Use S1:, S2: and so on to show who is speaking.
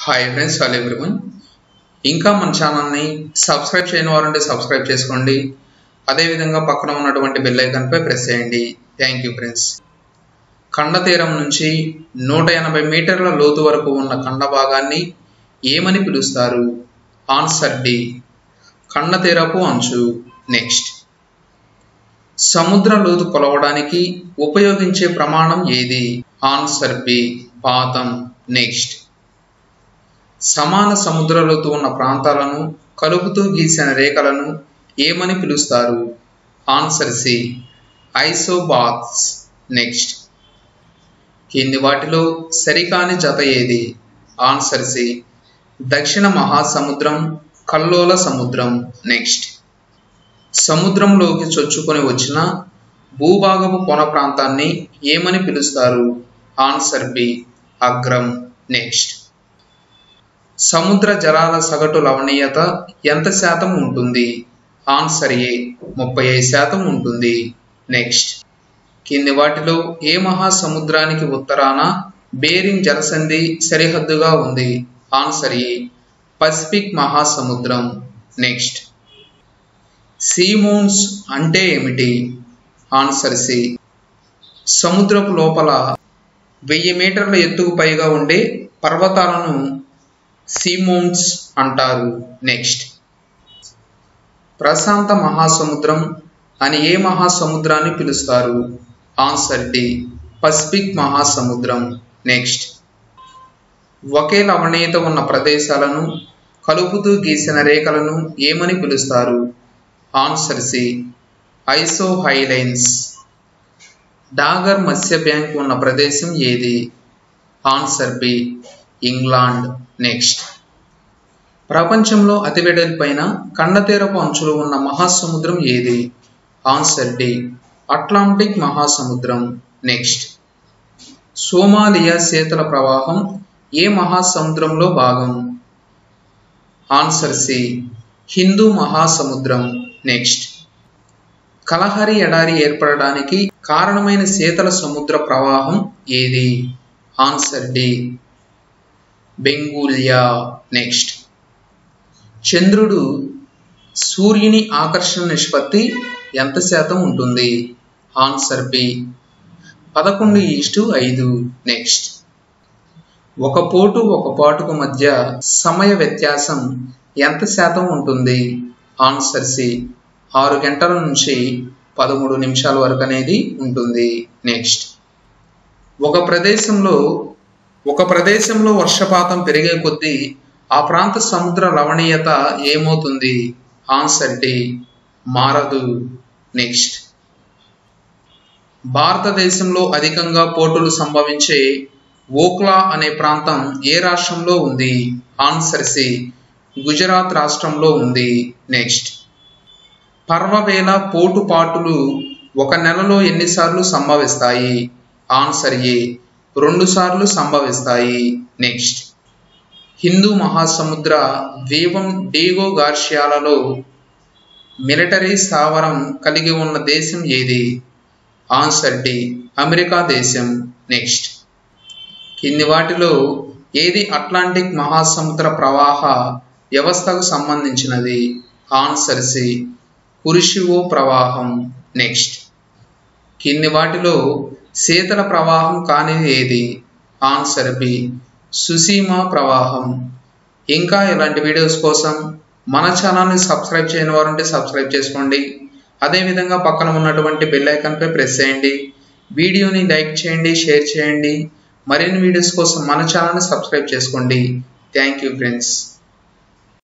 S1: hi friends hello everyone ఇంకా మన ఛానల్ని సబ్స్క్రైబ్ చేయని వారంటే సబ్స్క్రైబ్ చేసుకోండి అదేవిధంగా పక్కన ఉన్నటువంటి బెల్ ఐకాన్పై ప్రెస్ చేయండి థ్యాంక్ యూ ఫ్రెండ్స్ కండ తీరం నుంచి నూట ఎనభై మీటర్ల లోతు వరకు ఉన్న కండ భాగాన్ని ఏమని పిలుస్తారు ఆన్సర్ డి కండ తీరపు అంచు నెక్స్ట్ సముద్ర లోతు కొలవడానికి ఉపయోగించే ప్రమాణం ఏది ఆన్సర్ బి పాదం నెక్స్ట్ సమాన సముద్ర లోతు ఉన్న ప్రాంతాలను కలుపుతూ గీసిన రేఖలను ఏమని పిలుస్తారు ఆన్సర్ సి ఐసోబాత్స్ నెక్స్ట్ కింది వాటిలో సరికాని జత ఏది ఆన్సర్ సి దక్షిణ మహాసముద్రం కల్లోల సముద్రం నెక్స్ట్ సముద్రంలోకి చొచ్చుకొని వచ్చిన భూభాగపు కొన ప్రాంతాన్ని ఏమని పిలుస్తారు ఆన్సర్ బి అగ్రం నెక్స్ట్ సముద్ర జలాల సగటు లవణీయత ఎంత శాతం ఉంటుంది ఆన్సర్ ఏ ముప్పై ఐదు శాతం ఉంటుంది నెక్స్ట్ కింది వాటిలో ఏ మహాసముద్రానికి ఉత్తరాన బేరింగ్ జలసంధి సరిహద్దుగా ఉంది ఆన్సర్ ఏ పసిఫిక్ మహాసముద్రం నెక్స్ట్ సీమోన్స్ అంటే ఏమిటి ఆన్సర్ సి సముద్రపు లోపల వెయ్యి మీటర్ల ఎత్తుకు పైగా ఉండే పర్వతాలను సీమోన్స్ అంటారు నెక్స్ట్ ప్రశాంత మహాసముద్రం అని ఏ మహాసముద్రాన్ని పిలుస్తారు ఆన్సర్ డి పసిఫిక్ మహాసముద్రం నెక్స్ట్ ఒకే లవణీయత ఉన్న ప్రదేశాలను కలుపుతూ గీసిన రేఖలను ఏమని పిలుస్తారు answer C isohalines Dogger మత్స్య బ్యాంక్ ఉన్న ప్రదేశం ఏది ఆన్సర్ బి ఇంగ్లాండ్ నెక్స్ట్ ప్రపంచంలో అతి వెడల్పైన కండతీరపు అంచులు ఉన్న మహాసముద్రం ఏది ఆన్సర్ డి అట్లాంటిక్ మహాసముద్రం నెక్స్ట్ సోమాలియా శీతల ప్రవాహం ఏ మహాసముద్రంలో భాగం ఆన్సర్ సి హిందూ మహాసముద్రం నెక్స్ట్ కలహరి ఎడారి ఏర్పడడానికి కారణమైన శీతల సముద్ర ప్రవాహం ఏది ఆన్సర్ డి బెంగూలియా నెక్స్ట్ చంద్రుడు సూర్యుని ఆకర్షణ నిష్పత్తి ఎంత శాతం ఉంటుంది ఆన్సర్ బి పదకొండు ఈస్టు ఐదు నెక్స్ట్ ఒక పోటు ఒక పాటుకు మధ్య సమయ వ్యత్యాసం ఎంత శాతం ఉంటుంది ఆన్సర్ సి ఆరు గంటల నుంచి పదమూడు నిమిషాల వరకు అనేది ఉంటుంది నెక్స్ట్ ఒక ప్రదేశంలో ఒక ప్రదేశంలో వర్షపాతం పెరిగే కొద్దీ ఆ ప్రాంత సముద్ర లవణీయత ఏమవుతుంది ఆన్సర్ డి మారదు నెక్స్ట్ భారతదేశంలో అధికంగా పోటులు సంభవించే ఓక్లా అనే ప్రాంతం ఏ రాష్ట్రంలో ఉంది ఆన్సర్ సి గుజరాత్ రాష్ట్రంలో ఉంది నెక్స్ట్ పర్వవేళ పోటుపాటులు ఒక నెలలో ఎన్నిసార్లు సంభవిస్తాయి ఆన్సర్ ఏ రెండు సార్లు సంభవిస్తాయి నెక్స్ట్ హిందూ మహాసముద్ర ద్వీపం డేగో గార్షియాలలో మిలిటరీ స్థావరం కలిగి ఉన్న దేశం ఏది ఆన్సర్ డి అమెరికా దేశం నెక్స్ట్ కింది వాటిలో ఏది అట్లాంటిక్ మహాసముద్ర ప్రవాహ వ్యవస్థకు సంబంధించినది ఆన్సర్ సి కురిషివో ప్రవాహం నెక్స్ట్ కింది వాటిలో శీతల ప్రవాహం కానిది ఏది ఆన్సర్ బి సుసీమా ప్రవాహం ఇంకా ఇలాంటి వీడియోస్ కోసం మన ఛానల్ని సబ్స్క్రైబ్ చేయని వారుంటే సబ్స్క్రైబ్ చేసుకోండి అదేవిధంగా పక్కన ఉన్నటువంటి బెల్ ఐకాన్పై ప్రెస్ చేయండి వీడియోని లైక్ చేయండి షేర్ చేయండి మరిన్ని వీడియోస్ కోసం మన ఛానల్ని సబ్స్క్రైబ్ చేసుకోండి థ్యాంక్ యూ ఫ్రెండ్స్